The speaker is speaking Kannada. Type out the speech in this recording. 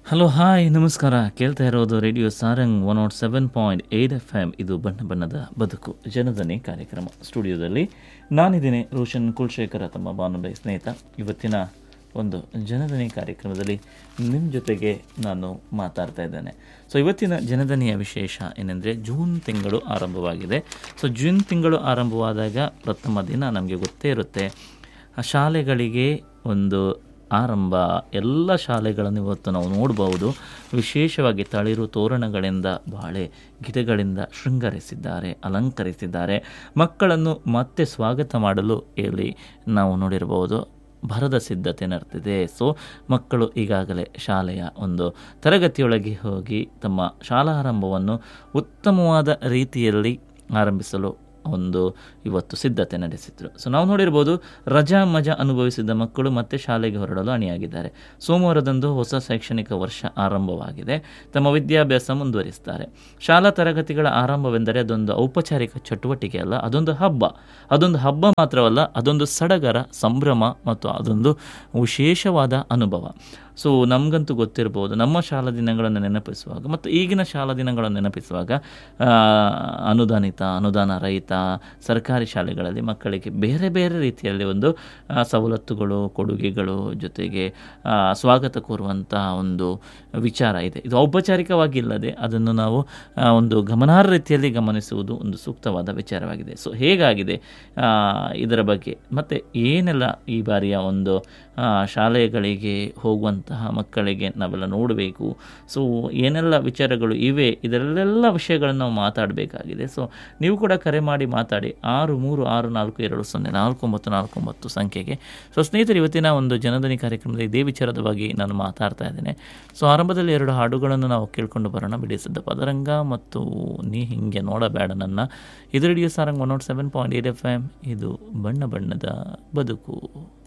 ಹಲೋ ಹಾಯ್ ನಮಸ್ಕಾರ ಕೇಳ್ತಾ ಇರೋದು radio Sarang one nought seven point eight F M ಇದು ಬಣ್ಣ ಬಣ್ಣದ ಬದುಕು ಜನದನಿ ಕಾರ್ಯಕ್ರಮ ಸ್ಟುಡಿಯೋದಲ್ಲಿ ನಾನಿದ್ದೇನೆ ರೋಷನ್ ಕುಲಶೇಖರ ತಮ್ಮ ಬಾನುಬೈ ಸ್ನೇಹಿತ ಇವತ್ತಿನ ಒಂದು ಜನದನಿ ಕಾರ್ಯಕ್ರಮದಲ್ಲಿ ನಿಮ್ಮ ಜೊತೆಗೆ ನಾನು ಮಾತಾಡ್ತಾ ಇದ್ದೇನೆ ಸೊ ಇವತ್ತಿನ ಜನದನಿಯ ವಿಶೇಷ ಏನೆಂದರೆ ಜೂನ್ ತಿಂಗಳು ಆರಂಭವಾಗಿದೆ ಸೊ ಜೂನ್ ತಿಂಗಳು ಆರಂಭವಾದಾಗ ಪ್ರಥಮ ದಿನ ನಮಗೆ ಗೊತ್ತೇ ಇರುತ್ತೆ ಆ ಶಾಲೆಗಳಿಗೆ ಒಂದು ಆರಂಭ ಎಲ್ಲ ಶಾಲೆಗಳನ್ನು ಇವತ್ತು ನಾವು ನೋಡಬಹುದು ವಿಶೇಷವಾಗಿ ತಳಿರು ತೋರಣಗಳಿಂದ ಬಾಳೆ ಗಿಡಗಳಿಂದ ಶೃಂಗರಿಸಿದ್ದಾರೆ ಅಲಂಕರಿಸಿದ್ದಾರೆ ಮಕ್ಕಳನ್ನು ಮತ್ತೆ ಸ್ವಾಗತ ಮಾಡಲು ಇಲ್ಲಿ ನಾವು ನೋಡಿರಬಹುದು ಭರದ ಸಿದ್ಧತೆ ನಡೆದಿದೆ ಸೊ ಮಕ್ಕಳು ಈಗಾಗಲೇ ಶಾಲೆಯ ಒಂದು ತರಗತಿಯೊಳಗೆ ಹೋಗಿ ತಮ್ಮ ಶಾಲಾರಂಭವನ್ನು ಉತ್ತಮವಾದ ರೀತಿಯಲ್ಲಿ ಆರಂಭಿಸಲು ಒಂದು ಇವತ್ತು ಸಿದ್ಧತೆ ನಡೆಸಿದ್ರು ಸೊ ನಾವು ನೋಡಿರ್ಬೋದು ರಜಾ ಮಜಾ ಅನುಭವಿಸಿದ ಮಕ್ಕಳು ಮತ್ತೆ ಶಾಲೆಗೆ ಹೊರಡಲು ಅಣಿಯಾಗಿದ್ದಾರೆ ಸೋಮವಾರದಂದು ಹೊಸ ಶೈಕ್ಷಣಿಕ ವರ್ಷ ಆರಂಭವಾಗಿದೆ ತಮ್ಮ ವಿದ್ಯಾಭ್ಯಾಸ ಮುಂದುವರಿಸ್ತಾರೆ ಶಾಲಾ ತರಗತಿಗಳ ಆರಂಭವೆಂದರೆ ಅದೊಂದು ಔಪಚಾರಿಕ ಚಟುವಟಿಕೆ ಅಲ್ಲ ಅದೊಂದು ಹಬ್ಬ ಅದೊಂದು ಹಬ್ಬ ಮಾತ್ರವಲ್ಲ ಅದೊಂದು ಸಡಗರ ಸಂಭ್ರಮ ಮತ್ತು ಅದೊಂದು ವಿಶೇಷವಾದ ಅನುಭವ ಸೊ ನಮಗಂತೂ ಗೊತ್ತಿರ್ಬೋದು ನಮ್ಮ ಶಾಲಾ ದಿನಗಳನ್ನು ನೆನಪಿಸುವಾಗ ಮತ್ತು ಈಗಿನ ಶಾಲಾ ದಿನಗಳನ್ನು ನೆನಪಿಸುವಾಗ ಆ, ಅನುದಾನಿತ ಅನುದಾನ ರಹಿತ ಸರ್ಕಾರಿ ಶಾಲೆಗಳಲ್ಲಿ ಮಕ್ಕಳಿಗೆ ಬೇರೆ ಬೇರೆ ರೀತಿಯಲ್ಲಿ ಒಂದು ಆ, ಸವಲತ್ತುಗಳು ಕೊಡುಗೆಗಳು ಜೊತೆಗೆ ಆ, ಸ್ವಾಗತ ಕೋರುವಂಥ ಒಂದು ವಿಚಾರ ಇದೆ ಇದು ಔಪಚಾರಿಕವಾಗಿ ಇಲ್ಲದೆ ಅದನ್ನು ನಾವು ಆ, ಒಂದು ಗಮನಾರ್ಹ ರೀತಿಯಲ್ಲಿ ಗಮನಿಸುವುದು ಒಂದು ಸೂಕ್ತವಾದ ವಿಚಾರವಾಗಿದೆ ಸೊ ಹೇಗಾಗಿದೆ ಆ, ಇದರ ಬಗ್ಗೆ ಮತ್ತು ಏನೆಲ್ಲ ಈ ಬಾರಿಯ ಒಂದು ಆ, ಶಾಲೆಗಳಿಗೆ ಹೋಗುವಂತಹ ಮಕ್ಕಳಿಗೆ ನಾವೆಲ್ಲ ನೋಡಬೇಕು ಸೊ ಏನೆಲ್ಲ ವಿಚಾರಗಳು ಇವೆ ಇದರಲ್ಲೆಲ್ಲ ವಿಷಯಗಳನ್ನು ನಾವು ಮಾತಾಡಬೇಕಾಗಿದೆ ಸೊ ನೀವು ಕೂಡ ಕರೆ ಮಾಡಿ ಮಾತಾಡಿ ಆರು ಮೂರು ಆರು ನಾಲ್ಕು ಎರಡು ಸೊನ್ನೆ ನಾಲ್ಕು ಒಂಬತ್ತು ನಾಲ್ಕು ಒಂಬತ್ತು ಸಂಖ್ಯೆಗೆ ಸೊ ಸ್ನೇಹಿತರು ಇವತ್ತಿನ ಒಂದು ಜನಧನಿ ಕಾರ್ಯಕ್ರಮದಲ್ಲಿ ಇದೇ ವಿಚಾರದ ಬಗ್ಗೆ ನಾನು ಮಾತಾಡ್ತಾ ಇದ್ದೇನೆ ಸೊ ಆರಂಭದಲ್ಲಿ ಎರಡು ಹಾಡುಗಳನ್ನು ನಾವು ಕೇಳ್ಕೊಂಡು ಬರೋಣ ಬಿಡಿಸಿದ್ದ ಪದರಂಗ ಮತ್ತು ನೀ ಹಿಂಗೆ ನೋಡಬೇಡ ನನ್ನ ಇದು radio Sarang one nought seven point eight F M ಇದು ಬಣ್ಣ ಬಣ್ಣದ ಬದುಕು